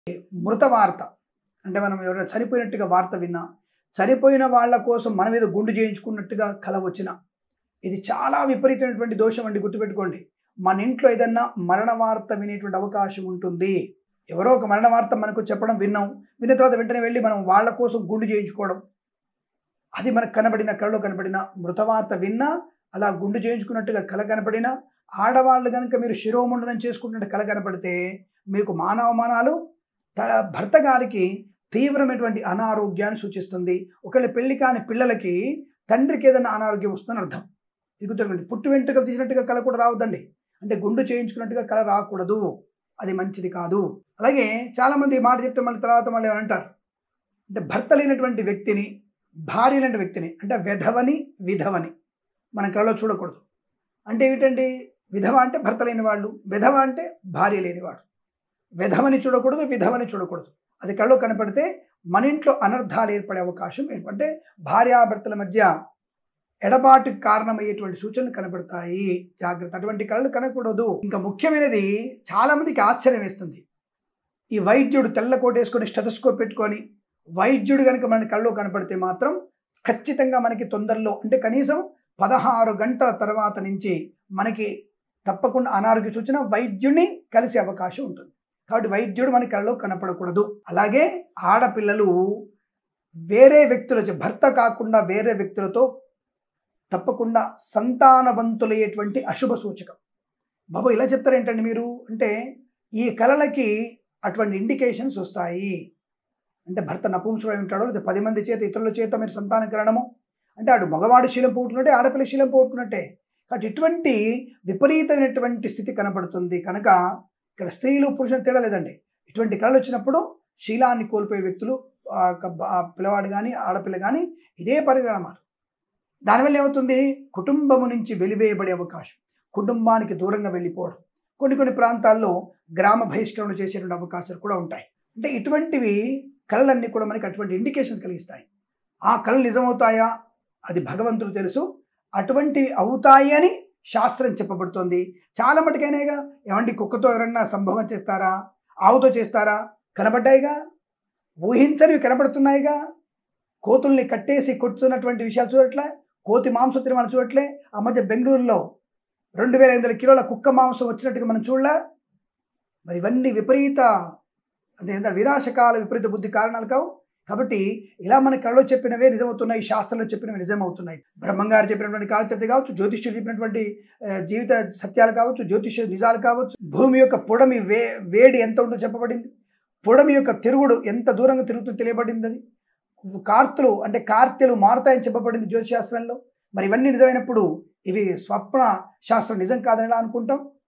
మృత వార్త అంటే మనం ఎవరైనా చనిపోయినట్టుగా వార్త విన్నా చనిపోయిన వాళ్ళ కోసం మన మీద గుండు చేయించుకున్నట్టుగా కల వచ్చిన ఇది చాలా విపరీతమైనటువంటి దోషం అండి గుర్తుపెట్టుకోండి మన ఇంట్లో ఏదన్నా మరణ వార్త వినేటువంటి అవకాశం ఉంటుంది ఎవరో ఒక మరణ వార్త మనకు చెప్పడం విన్నాం విన్న తర్వాత వెంటనే వెళ్ళి మనం వాళ్ళ కోసం గుండు చేయించుకోవడం అది మనకు కనబడిన కళలో కనబడిన మృత వార్త విన్నా అలా గుండు చేయించుకున్నట్టుగా కళ కనపడిన ఆడవాళ్ళు కనుక మీరు శిరోముండనం చేసుకున్నట్టు కళ కనపడితే మీకు మానవమానాలు త భర్త గారికి తీవ్రమైనటువంటి అనారోగ్యాన్ని సూచిస్తుంది ఒకవేళ పెళ్లి కాని పిల్లలకి తండ్రికి ఏదైనా అనారోగ్యం వస్తుందని అర్థం ఇది గుర్తుపెట్టుకోండి పుట్టు వెంట్రుకలు తీసినట్టుగా కళ కూడా రావద్దండి అంటే గుండు చేయించుకున్నట్టుగా కళ రాకూడదు అది మంచిది కాదు అలాగే చాలామంది ఈ మాట చెప్తే మళ్ళీ తర్వాత మళ్ళీ ఏమని అంటారు అంటే భర్త లేనటువంటి వ్యక్తిని భార్య లేని వ్యక్తిని అంటే వెధవని విధవని మనం కళలో చూడకూడదు అంటే ఏమిటండి విధవ అంటే భర్త లేని వాళ్ళు విధవ అంటే భార్య లేనివాడు విధవని చూడకూడదు విధవని చూడకూడదు అది కళ్ళు కనపడితే మన ఇంట్లో అనర్థాలు ఏర్పడే అవకాశం ఏర్పంటే భార్యాభర్తల మధ్య ఎడబాటుకు కారణమయ్యేటువంటి సూచనలు కనబడతాయి జాగ్రత్త అటువంటి కళ్ళు కనకూడదు ఇంకా ముఖ్యమైనది చాలా మందికి ఆశ్చర్యం వేస్తుంది ఈ వైద్యుడు తెల్ల కోట్ వేసుకొని స్టెథోస్కోప్ పెట్టుకొని వైద్యుడు కనుక మన కళ్ళు కనపడితే మాత్రం ఖచ్చితంగా మనకి తొందరలో అంటే కనీసం పదహారు గంటల తర్వాత నుంచి మనకి తప్పకుండా అనారోగ్య సూచన వైద్యుడిని కలిసే అవకాశం ఉంటుంది కాబట్టి వైద్యుడు మన కళ్ళలో కనపడకూడదు అలాగే ఆడపిల్లలు వేరే వ్యక్తులతో భర్త కాకుండా వేరే వ్యక్తులతో తప్పకుండా సంతానవంతులయ్యేటువంటి అశుభ సూచకం బాబు ఇలా చెప్తారేంటండి మీరు అంటే ఈ కళలకి అటువంటి ఇండికేషన్స్ వస్తాయి అంటే భర్త నపుంసుడై ఉంటాడో లేదా పది మంది చేత ఇతరుల చేత మీరు సంతానం కనడము అంటే ఆడు మగవాడు శీలం పోగొట్టుకున్నట్టే ఆడపిల్ల శీలం పోగొట్టుకున్నట్టే కాబట్టి ఇటువంటి విపరీతమైనటువంటి స్థితి కనబడుతుంది కనుక ఇక్కడ స్త్రీలు పురుషులు తేడా లేదండి ఇటువంటి కళలు వచ్చినప్పుడు శీలాన్ని కోల్పోయే వ్యక్తులు ఆ యొక్క బ- ఆ పిల్లవాడు కానీ ఆడపిల్ల కానీ ఇదే పరిణామాలు దానివల్ల ఏమవుతుంది కుటుంబము నుంచి వెలివేయబడే అవకాశం కుటుంబానికి దూరంగా వెళ్ళిపోవడం కొన్ని కొన్ని ప్రాంతాల్లో గ్రామ బహిష్కరణ చేసేటువంటి అవకాశాలు కూడా ఉంటాయి అంటే ఇటువంటివి కళలన్నీ కూడా మనకి అటువంటి ఇండికేషన్స్ కలిగిస్తాయి ఆ కళలు నిజమవుతాయా అది భగవంతుడు తెలుసు అటువంటివి అవుతాయి అని శాస్త్రం చెప్పబడుతోంది చాలా మటుకైనాయిగా ఏమండి కుక్కతో ఎవరన్నా సంభవం చేస్తారా ఆవుతో చేస్తారా కనబడ్డాయిగా ఊహించనివి కనబడుతున్నాయిగా కోతుల్ని కట్టేసి కొట్టుతున్నటువంటి విషయాలు చూడట్లే కోతి మాంసం తినమని చూడట్లే ఆ మధ్య బెంగళూరులో రెండు వేల ఐదు వందల కిలోల కుక్క మాంసం వచ్చినట్టుగా మనం చూడలే మరి ఇవన్నీ విపరీత అదే వినాశకాల విపరీత బుద్ధి కారణాలు కావు కాబట్టి ఇలా మన కళలో చెప్పినవే నిజమవుతున్నాయి శాస్త్రంలో చెప్పినవి నిజమవుతున్నాయి బ్రహ్మంగారు చెప్పినటువంటి కాలతత్తి కావచ్చు జ్యోతిష్యులు చెప్పినటువంటి ఆ, జీవిత సత్యాలు కావచ్చు జ్యోతిష్య నిజాలు కావచ్చు భూమి యొక్క పొడమి వే వేడి ఎంత ఉందో చెప్పబడింది పొడమి యొక్క తిరుగుడు ఎంత దూరంగా తిరుగుతుందో తెలియబడింది అది కార్తులు అంటే కార్తెలు మారుతాయని చెప్పబడింది జ్యోతిశాస్త్రంలో మరి ఇవన్నీ నిజమైనప్పుడు ఇవి స్వప్న శాస్త్రం నిజం కాదని ఎలా అనుకుంటాం